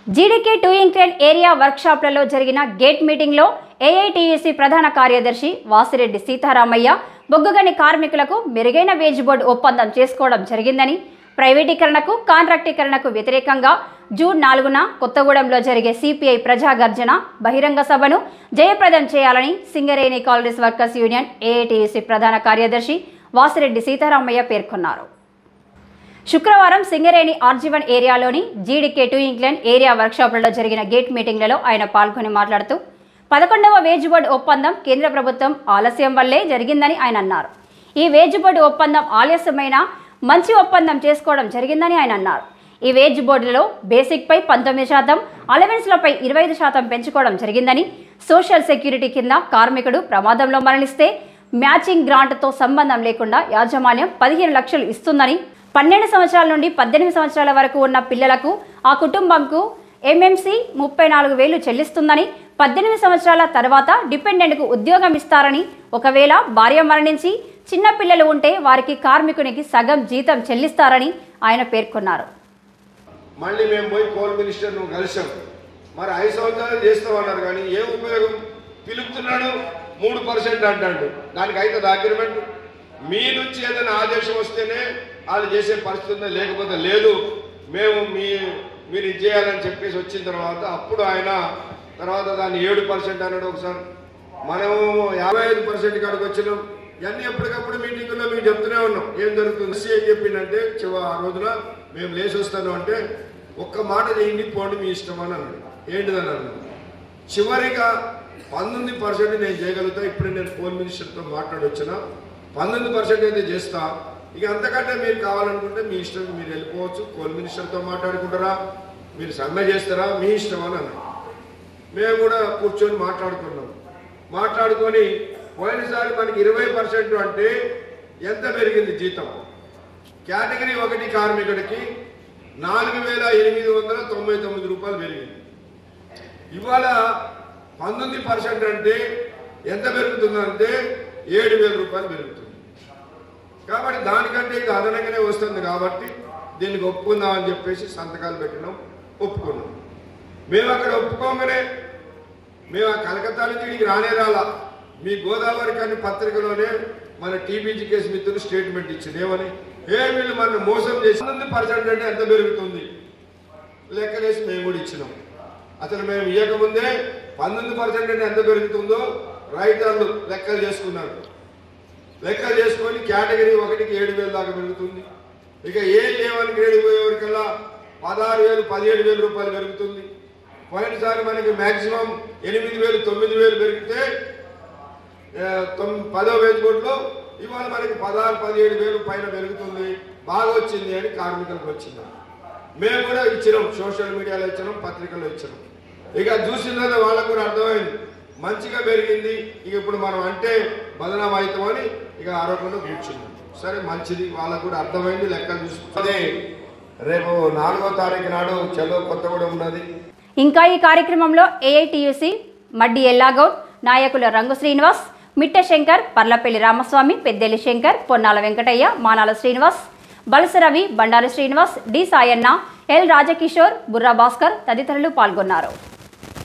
GDK two incline area వర్క్షాప్లలో జరిగిన gate మీటింగ్లో ఏఐటీయూసీ ప్రధాన కార్యదర్శి వాసిరెడ్డి సీతారామయ్య బొగ్గుగని కార్మికులకు మెరుగైన వేజ్ బోర్డు ఒప్పందం చేసుకోవడం జరిగిందని ప్రైవేటీకరణకు కాంట్రాక్టీకరణకు వ్యతిరేకంగా జూన్ నాలుగున కొత్తగూడెంలో జరిగే సిపిఐ ప్రజా గర్జన బహిరంగ సభను జయప్రదం చేయాలని Singareni colonies workers union AITUC ప్రధాన కార్యదర్శి వాసిరెడ్డి సీతారామయ్య పేర్కొన్నారు శుక్రవారం సింగరేణి ఆర్జీవన్ ఏరియాలోని జీడీకే టూ ఇంగ్లాండ్ ఏరియా వర్క్షాపులలో జరిగిన గేట్ మీటింగ్లలో ఆయన పాల్గొని మాట్లాడుతూ పదకొండవ వేజ్ బోర్డు ఒప్పందం కేంద్ర ప్రభుత్వం ఆలస్యం వల్లే జరిగిందని ఆయన అన్నారు ఈ వేజ్ బోర్డు ఒప్పందం ఆలస్యమైన మంచి ఒప్పందం చేసుకోవడం జరిగిందని ఆయన అన్నారు ఈ వేజ్ బోర్డులో బేసిక్పై పంతొమ్మిది శాతం అలవెన్స్లపై ఇరవై ఐదు శాతం పెంచుకోవడం జరిగిందని సోషల్ సెక్యూరిటీ కింద కార్మికుడు ప్రమాదంలో మరణిస్తే మ్యాచింగ్ గ్రాంట్తో సంబంధం లేకుండా యాజమాన్యం పదిహేను లక్షలు ఇస్తుందని పన్నెండు సంవత్సరాల నుండి పద్దెనిమిది సంవత్సరాల వరకు ఉన్న పిల్లలకు ఆ కుటుంబంకు ఎంఎంసీ ముప్పై నాలుగు వేలు చెల్లిస్తుందని పద్దెనిమిది సంవత్సరాల తర్వాత డిపెండెంట్కు ఉద్యోగం ఇస్తారని ఒకవేళ భార్య మరణించి చిన్న పిల్లలు ఉంటే వారికి కార్మికునికి సగం జీతం చెల్లిస్తారని ఆయన పేర్కొన్నారు మళ్ళీ మేము పోయి కోల్ మినిస్టర్ను కలిసాం మరి ఐదు సంవత్సరాలు చేస్తామన్నారు కానీ ఏం ఉపయోగం పిలుపుతున్నాడు మూడు పర్సెంట్ అంటాడు దానికి అయితే అగ్రిమెంట్ మీ నుంచి ఏదైనా ఆదేశం వస్తేనే వాళ్ళు చేసే పరిస్థితి ఉందా లేకపోతే లేదు మేము మీ మీరు ఇది చేయాలని చెప్పేసి వచ్చిన తర్వాత అప్పుడు ఆయన తర్వాత దాన్ని ఏడు పర్సెంట్ అన్నాడు ఒకసారి మనము యాభై ఐదు పర్సెంట్ కాడికి వచ్చినాం ఇవన్నీ ఎప్పటికప్పుడు మీటింగుల్లో మీకు చెప్తూనే ఉన్నాం ఏం జరుగుతుంది ఏం చెప్పిందంటే చివ ఆ రోజున మేము లేచి వస్తాను అంటే ఒక్క మాట చేయండి పోండి మీ ఇష్టం అని అన్నాడు ఏంటిదని అన్నాడు చివరిగా పంతొమ్మిది పర్సెంట్ నేను చేయగలుగుతా ఇప్పుడు నేను ఫోన్ మినిస్టర్తో మాట్లాడొచ్చిన పంతొమ్మిది పర్సెంట్ అయితే చేస్తా ఇక అంతకంటే మీరు కావాలనుకుంటే మీ ఇష్టం మీరు వెళ్ళిపోవచ్చు కోల్ మినిస్టర్తో మాట్లాడుకుంటారా మీరు సమ్మె చేస్తారా మీ ఇష్టం అని అన్నాడు మేము కూడా కూర్చొని మాట్లాడుకున్నాం మాట్లాడుకొని పోయినసారి మనకి ఇరవై పర్సెంట్ అంటే ఎంత పెరిగింది జీతం కేటగిరీ ఒకటి కార్మికుడికి నాలుగు వేల ఎనిమిది వందల తొంభై తొమ్మిది రూపాయలు పెరిగింది ఇవాళ పంతొమ్మిది పర్సెంట్ అంటే ఎంత పెరుగుతుందంటే ఏడు వేల రూపాయలు పెరుగుతుంది కాబట్టి దానికంటే ఇది అదనంగానే వస్తుంది కాబట్టి దీనికి ఒప్పుకుందామని చెప్పేసి సంతకాలు పెట్టినాం ఒప్పుకున్నాం మేము అక్కడ ఒప్పుకోగానే మేము ఆ కలకత్తా నుంచి ఇక్కడికి రానే రాలా మీ గోదావరి కానీ పత్రికలోనే మన టీబీజీ కేసు మిత్రులు స్టేట్మెంట్ ఇచ్చింది ఏమని ఏ వీళ్ళు మన మోసం చేసి పంతొమ్మిది పర్సెంట్ అంటే ఎంత పెరుగుతుంది లెక్కలేసి మేము కూడా ఇచ్చినాం అసలు మేము ఇవ్వకముందే పంతొమ్మిది పర్సెంట్ అంటే ఎంత పెరుగుతుందో రైటర్లు లెక్కలు చేసుకున్నారు లెక్కలు చేసుకొని కేటగిరీ ఒకటికి ఏడు వేలు దాకా పెరుగుతుంది ఇక ఏ లేవని గ్రేడ్ పోయేవరకల్లా పదహారు వేలు పదిహేడు వేల రూపాయలు పెరుగుతుంది పోయినసారి మనకి మాక్సిమం ఎనిమిది వేలు తొమ్మిది వేలు పెరిగితే ఆ, తొమ్- పదో వేలు కోట్లు ఇవాళ మనకి పదహారు పదిహేడు వేలు పైన పెరుగుతుంది బాగా వచ్చింది అని కార్మికులకు వచ్చింది మేము కూడా ఇచ్చినాం సోషల్ మీడియాలో ఇచ్చినాం పత్రికల్లో ఇచ్చినాం ఇక చూసిన తర్వాత వాళ్ళకు కూడా అర్థమైంది మంచిగా పెరిగింది ఇక ఇప్పుడు మనం అంటే బదనాం అవుతామని ఇక ఆరోపణలో కూర్చున్నాం సరే మంచిది వాళ్ళకు కూడా అర్థమైంది లెక్కలు చూసుకుంటే రేపు నాలుగో తారీఖు నాడు చెలో కొత్తగూడెం ఉన్నది ఇంకా ఈ కార్యక్రమంలో ఏఐటియుసి మడ్డి ఎల్లాగౌడ్ నాయకుల రంగు శ్రీనివాస్ మిట్ట శంకర్ పర్లపల్లి రామస్వామి పెద్దెల్లి శంకర్ పొన్నాల వెంకటయ్య మానాల శ్రీనివాస్ బలసరవి బండారు శ్రీనివాస్ డి సాయన్న ఎల్ రాజకిషోర్ బుర్రా భాస్కర్ తదితరులు పాల్గొన్నారు